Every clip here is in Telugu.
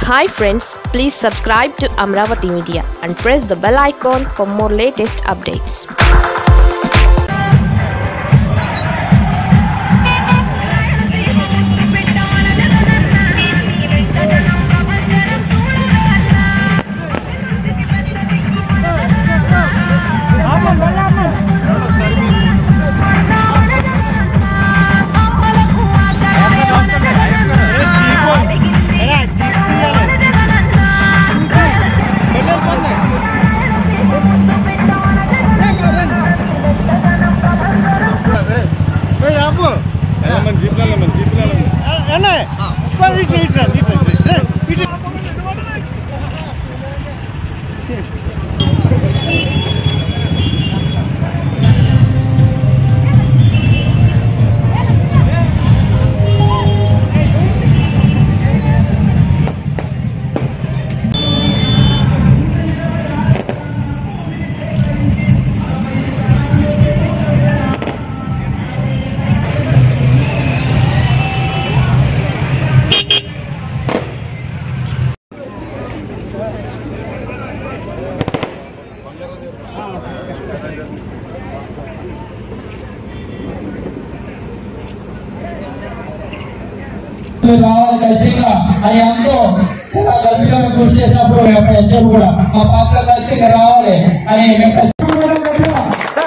Hi friends please subscribe to Amaravati media and press the bell icon for more latest updates మన జీప్లలో మన జీప్లలో మీరు రావాలి ఖచ్చితంగా అని ఎంతో చాలా ఖచ్చితంగా కృషి చేసినప్పుడు ఎంతో కూడా మా పాత్ర ఖచ్చితంగా రావాలి అని మేము ఖచ్చితంగా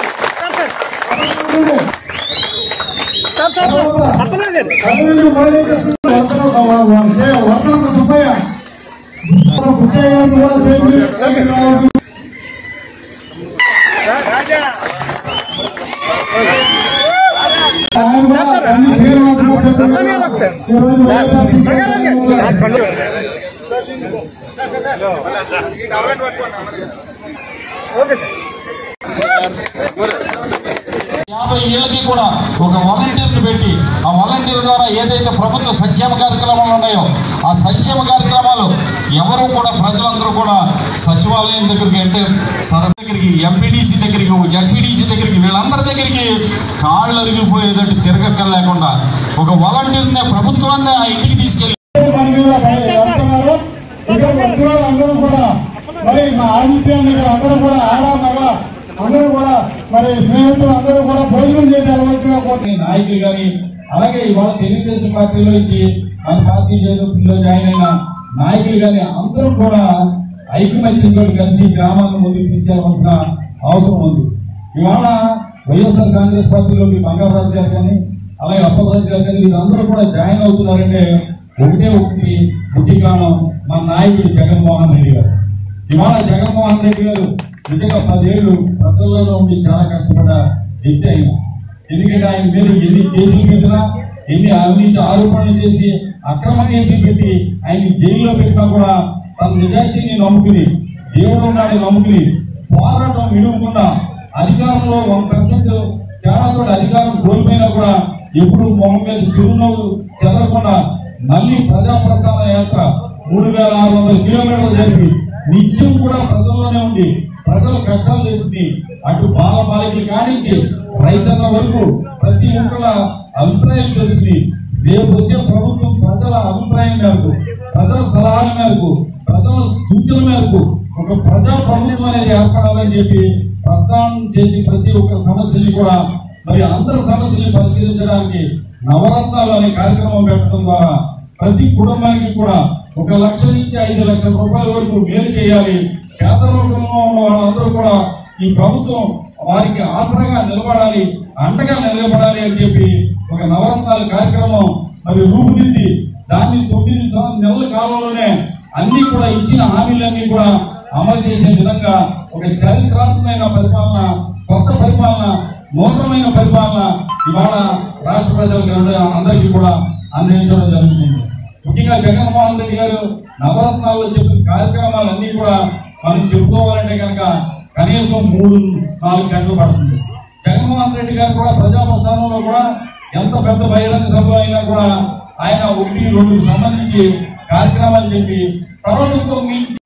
యాభై ఏళ్ళకి కూడా ఒక వాలంటీర్ని పెట్టి ఆ వాలంటీర్ ద్వారా ఏదైతే ప్రభుత్వ సంక్షేమ కార్యక్రమాలు ఉన్నాయో ఆ సంక్షేమ కార్యక్రమాలు ఎవరు కూడా ప్రజలందరూ కూడా సచివాలయం దగ్గరికి అంటే సర దగ్గరికి ఎంపీడీసీ దగ్గరికి జడ్పీడీసీ దగ్గరికి వీళ్ళందరి దగ్గరికి కాళ్ళు అరిగిపోయేటట్టు తిరగక్కర్ లేకుండా ఒక వాలంటీర్ని ప్రభుత్వాన్ని ఆ ఇంటికి తీసుకెళ్ళి పని మీద పని వెళ్తున్నారు ఇక్కడ వచ్చిన వాళ్ళందరూ కూడా మరి మా ఆదిత్యాన్ని ఇక్కడ అందరూ కూడా ఆడ మగ అందరూ కూడా మరి స్నేహితులు అందరూ కూడా భోజనం చేసే అలవాటుగా కోరుతున్నాను. నాయకులు కానీ అలాగే ఇవాళ తెలుగుదేశం పార్టీలో నుంచి మన పార్టీలో జాయిన్ అయిన నాయకులు కానీ అందరూ కూడా ఐకమత్యంతో కలిసి గ్రామాలను ముందుకు తీసుకెళ్లవలసిన అవసరం ఉంది ఇవాళ వైఎస్ఆర్ కాంగ్రెస్ పార్టీలోకి బంగారాజు గారు కానీ అలాగే అప్పలరాజు గారు కానీ వీరందరూ కూడా జాయిన్ అవుతున్నారంటే ఒకటే ఒకటి ముఖ్య కారణం మన నాయకుడు జగన్మోహన్ రెడ్డి గారు ఇవాళ జగన్మోహన్ రెడ్డి గారు నిజంగా పదేళ్ళు ప్రజల్లో ఉండి చాలా కష్టపడ్డ వ్యక్తి అయినా ఎందుకంటే ఆయన మీద ఎన్ని కేసులు పెట్టినా ఎన్ని అవినీతి ఆరోపణలు చేసి అక్రమ కేసులు పెట్టి ఆయన జైల్లో పెట్టినా కూడా తన నిజాయితీని నమ్ముకుని దేవుడు ఉన్నాడు నమ్ముకుని పోరాటం విడువకుండా అధికారంలో వన్ పర్సెంట్ తేడాతో అధికారం కోల్పోయినా కూడా ఎప్పుడు మొహం మీద చిరునవ్వు చెదరకుండా మళ్ళీ ప్రజా ప్రస్థాన యాత్ర మూడు వేల ఆరు వందల కిలోమీటర్లు జరిపి నిత్యం కూడా ప్రజల్లోనే ఉండి ప్రజల కష్టాలు తెలుసుకుని అటు బాల బాలికలు కానించి రైతన్న వరకు ప్రతి ఒక్కళ్ళ అభిప్రాయం తెలుసుకుని రేపు వచ్చే ప్రభుత్వం ప్రజల అభిప్రాయం మేరకు ప్రజల సలహాల మేరకు ప్రజల సూచనల మేరకు ఒక ప్రజా ప్రభుత్వం అనేది ఏర్పడాలని చెప్పి ప్రస్థానం చేసి ప్రతి ఒక్క సమస్యని కూడా మరి అందరి సమస్యల్ని పరిశీలించడానికి నవరత్నాలు అనే కార్యక్రమం పెట్టడం ద్వారా ప్రతి కుటుంబానికి కూడా ఒక లక్ష నుంచి ఐదు లక్షల రూపాయల వరకు మేలు చేయాలి పేద వర్గంలో ఉన్న వాళ్ళందరూ కూడా ఈ ప్రభుత్వం వారికి ఆసరాగా నిలబడాలి అండగా నిలబడాలి అని చెప్పి ఒక నవరత్నాల కార్యక్రమం మరి రూపుదిద్ది దాన్ని తొమ్మిది సం- నెలల కాలంలోనే అన్ని కూడా ఇచ్చిన హామీలన్నీ కూడా అమలు చేసే విధంగా ఒక చరిత్రాత్మకమైన పరిపాలన కొత్త పరిపాలన నూతనమైన పరిపాలన ఇవాళ రాష్ట్ర ప్రజలకు అందరికీ కూడా అందించడం జరుగుతుంది ముఖ్యంగా జగన్మోహన్ రెడ్డి గారు నవరత్నాల్లో చెప్పిన కార్యక్రమాలన్నీ కూడా మనం చెప్పుకోవాలంటే కనుక కనీసం మూడు నాలుగు గంటలు పడుతుంది జగన్మోహన్ రెడ్డి గారు కూడా ప్రజా ప్రస్థానంలో కూడా ఎంత పెద్ద బహిరంగ సభలో అయినా కూడా ఆయన ఒకటి రెండు సంబంధించి కార్యక్రమాలు చెప్పి తర్వాత ఇంకో మీ-